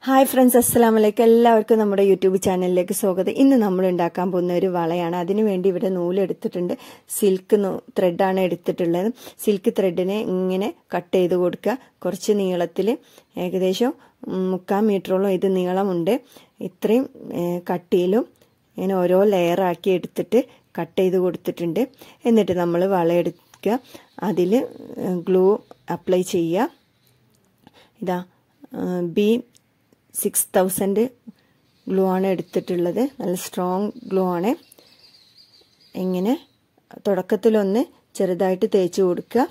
hi friends അസ്സലാം വലൈക്കും എല്ലാവർക്കും നമ്മുടെ യൂട്യൂബ് ചാനലിലേക്ക് സ്വാഗതം ഇന്ന് നമ്മൾ ഉണ്ടാക്കാൻ പോകുന്ന ഒരു വളയാണ് അതിനു വേണ്ടി ഇവിടെ നൂലെടുത്തിട്ടുണ്ട് സിൽക്ക് ത്രെഡാണ് എടുത്തിട്ടുള്ളത് സിൽക്ക് ത്രെഡിനെ ഇങ്ങനെ കട്ട് ചെയ്ത് കൊടുക്കുക കുറച്ച് നീളത്തിൽ ഏകദേശം മുക്കാൽ മീറ്ററോളം ഇത് നീളമുണ്ട് ഇത്രയും കട്ടിയിലും ഇങ്ങനെ ഓരോ ലെയറാക്കി എടുത്തിട്ട് കട്ട് ചെയ്ത് കൊടുത്തിട്ടുണ്ട് എന്നിട്ട് നമ്മൾ വളയെടുക്കുക അതിൽ ഗ്ലൂ അപ്ലൈ ചെയ്യുക ഇതാ ബി സിക്സ് തൗസൻഡ് ഗ്ലൂ ആണ് എടുത്തിട്ടുള്ളത് നല്ല സ്ട്രോങ് ഗ്ലൂ ആണ് ഇങ്ങനെ തുടക്കത്തിലൊന്ന് ചെറുതായിട്ട് തേച്ച് കൊടുക്കുക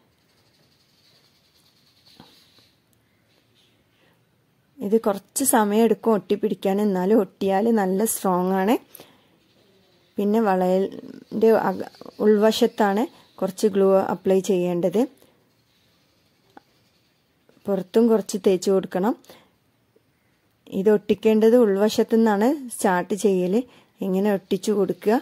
ഇത് കുറച്ച് സമയം എടുക്കും ഒട്ടിപ്പിടിക്കാൻ എന്നാലും ഒട്ടിയാൽ നല്ല സ്ട്രോങ് ആണ് പിന്നെ വളയൻ്റെ ഉൾവശത്താണ് കുറച്ച് ഗ്ലൂ അപ്ലൈ ചെയ്യേണ്ടത് പുറത്തും കുറച്ച് തേച്ച് കൊടുക്കണം ഇത് ഒട്ടിക്കേണ്ടത് ഉൾവശത്തു നിന്നാണ് സ്റ്റാർട്ട് ചെയ്യൽ ഇങ്ങനെ ഒട്ടിച്ചു കൊടുക്കുക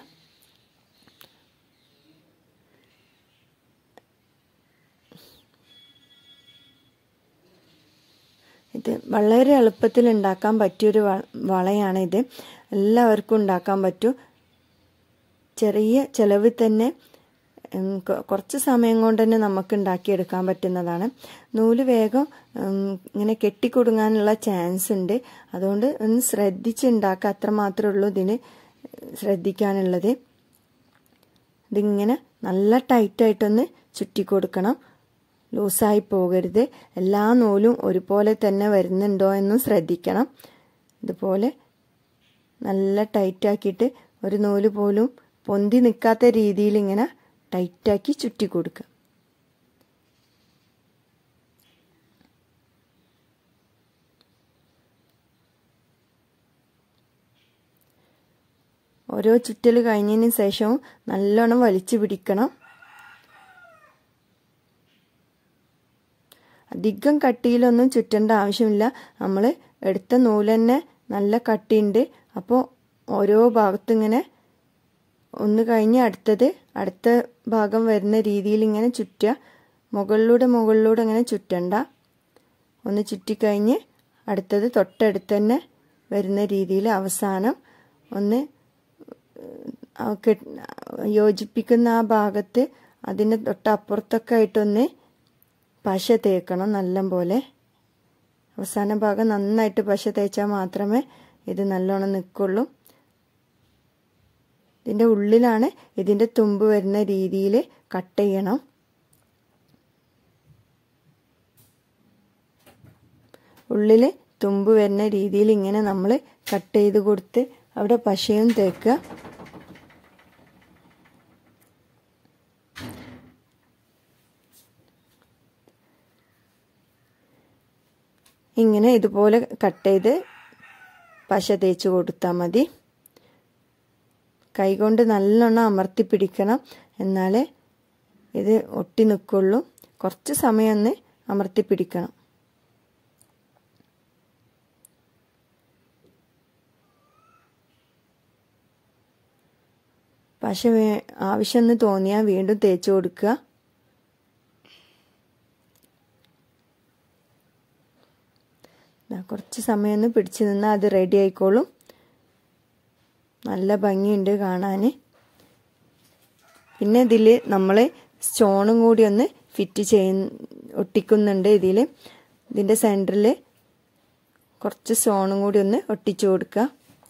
ഇത് വളരെ എളുപ്പത്തിൽ ഉണ്ടാക്കാൻ പറ്റിയൊരു വളയാണ് ഇത് എല്ലാവർക്കും ഉണ്ടാക്കാൻ പറ്റും ചെറിയ ചിലവിൽ തന്നെ കുറച്ച് സമയം കൊണ്ട് തന്നെ നമുക്ക് ഉണ്ടാക്കിയെടുക്കാൻ പറ്റുന്നതാണ് നൂല് വേഗം ഇങ്ങനെ കെട്ടിക്കൊടുങ്ങാനുള്ള ചാൻസ് ഉണ്ട് അതുകൊണ്ട് ഒന്ന് ശ്രദ്ധിച്ച് ഉണ്ടാക്കുക അത്ര മാത്രമേ ഉള്ളൂ ഇതിന് ശ്രദ്ധിക്കാനുള്ളത് ഇതിങ്ങനെ നല്ല ടൈറ്റായിട്ടൊന്ന് ചുറ്റി കൊടുക്കണം ലൂസായി പോകരുത് എല്ലാ നൂലും ഒരുപോലെ തന്നെ വരുന്നുണ്ടോ എന്നും ശ്രദ്ധിക്കണം ഇതുപോലെ നല്ല ടൈറ്റാക്കിയിട്ട് ഒരു നൂല് പോലും പൊന്തി നിൽക്കാത്ത രീതിയിൽ ഇങ്ങനെ ടൈറ്റാക്കി ചുറ്റി കൊടുക്കുക ഓരോ ചുറ്റൽ കഴിഞ്ഞതിന് ശേഷവും നല്ലോണം വലിച്ചു പിടിക്കണം അധികം കട്ടിയിലൊന്നും ചുറ്റേണ്ട ആവശ്യമില്ല നമ്മൾ എടുത്ത നൂല് തന്നെ നല്ല കട്ടിയുണ്ട് അപ്പോൾ ഓരോ ഭാഗത്തും ഇങ്ങനെ ഒന്ന് കഴിഞ്ഞ് അടുത്തത് അടുത്ത ഭാഗം വരുന്ന രീതിയിൽ ഇങ്ങനെ ചുറ്റുക മുകളിലൂടെ മുകളിലൂടെ ഇങ്ങനെ ചുറ്റണ്ട ഒന്ന് ചുറ്റിക്കഴിഞ്ഞ് അടുത്തത് തൊട്ടടുത്ത് തന്നെ വരുന്ന രീതിയിൽ അവസാനം ഒന്ന് യോജിപ്പിക്കുന്ന ആ ഭാഗത്ത് അതിന് തൊട്ടപ്പുറത്തൊക്കെ ആയിട്ടൊന്ന് പശ തേക്കണം നല്ല പോലെ അവസാന ഭാഗം നന്നായിട്ട് പശ തേച്ചാൽ മാത്രമേ ഇത് നല്ലോണം നിൽക്കുള്ളൂ ഇതിൻ്റെ ഉള്ളിലാണ് ഇതിൻ്റെ തുമ്പ് വരുന്ന രീതിയിൽ കട്ട് ചെയ്യണം ഉള്ളിൽ തുമ്പ് വരുന്ന രീതിയിൽ ഇങ്ങനെ നമ്മൾ കട്ട് ചെയ്ത് കൊടുത്ത് അവിടെ പശയും തേക്കുക ഇങ്ങനെ ഇതുപോലെ കട്ട് ചെയ്ത് പശ തേച്ച് കൊടുത്താൽ മതി കൈകൊണ്ട് നല്ലോണം അമർത്തി പിടിക്കണം എന്നാലേ ഇത് ഒട്ടി നിൽക്കുള്ളൂ കുറച്ച് സമയം ഒന്ന് അമർത്തി പിടിക്കണം പശ ആവശ്യമെന്ന് തോന്നിയാൽ വീണ്ടും തേച്ച് കൊടുക്കുക കുറച്ച് സമയം ഒന്ന് പിടിച്ചു നിന്നാൽ അത് റെഡി ആയിക്കോളും നല്ല ഭംഗിയുണ്ട് കാണാൻ പിന്നെ ഇതിൽ നമ്മൾ സ്റ്റോണും കൂടി ഒന്ന് ഫിറ്റ് ചെയ്യ ഒട്ടിക്കുന്നുണ്ട് ഇതിൽ ഇതിൻ്റെ സെൻറ്ററിൽ കുറച്ച് സ്റ്റോണും കൂടി ഒന്ന് ഒട്ടിച്ചു കൊടുക്കുക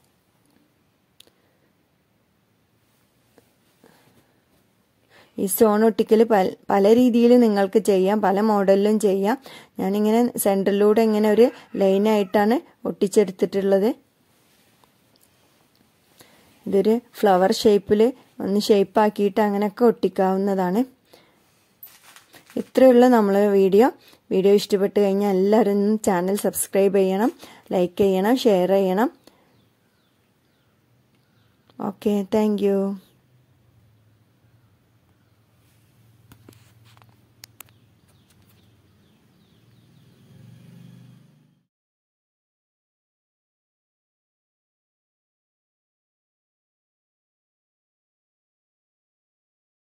ഈ സ്റ്റോൺ ഒട്ടിക്കൽ പല പല രീതിയിൽ നിങ്ങൾക്ക് ചെയ്യാം പല മോഡലിലും ചെയ്യാം ഞാനിങ്ങനെ സെൻറ്ററിലൂടെ ഇങ്ങനെ ഒരു ലൈനായിട്ടാണ് ഒട്ടിച്ചെടുത്തിട്ടുള്ളത് ഇതൊരു ഫ്ലവർ ഷേപ്പിൽ ഒന്ന് ഷേപ്പാക്കിയിട്ട് അങ്ങനെയൊക്കെ ഒട്ടിക്കാവുന്നതാണ് ഇത്രയുള്ള നമ്മളെ വീഡിയോ വീഡിയോ ഇഷ്ടപ്പെട്ട് കഴിഞ്ഞാൽ എല്ലാവരും ചാനൽ സബ്സ്ക്രൈബ് ചെയ്യണം ലൈക്ക് ചെയ്യണം ഷെയർ ചെയ്യണം ഓക്കെ താങ്ക്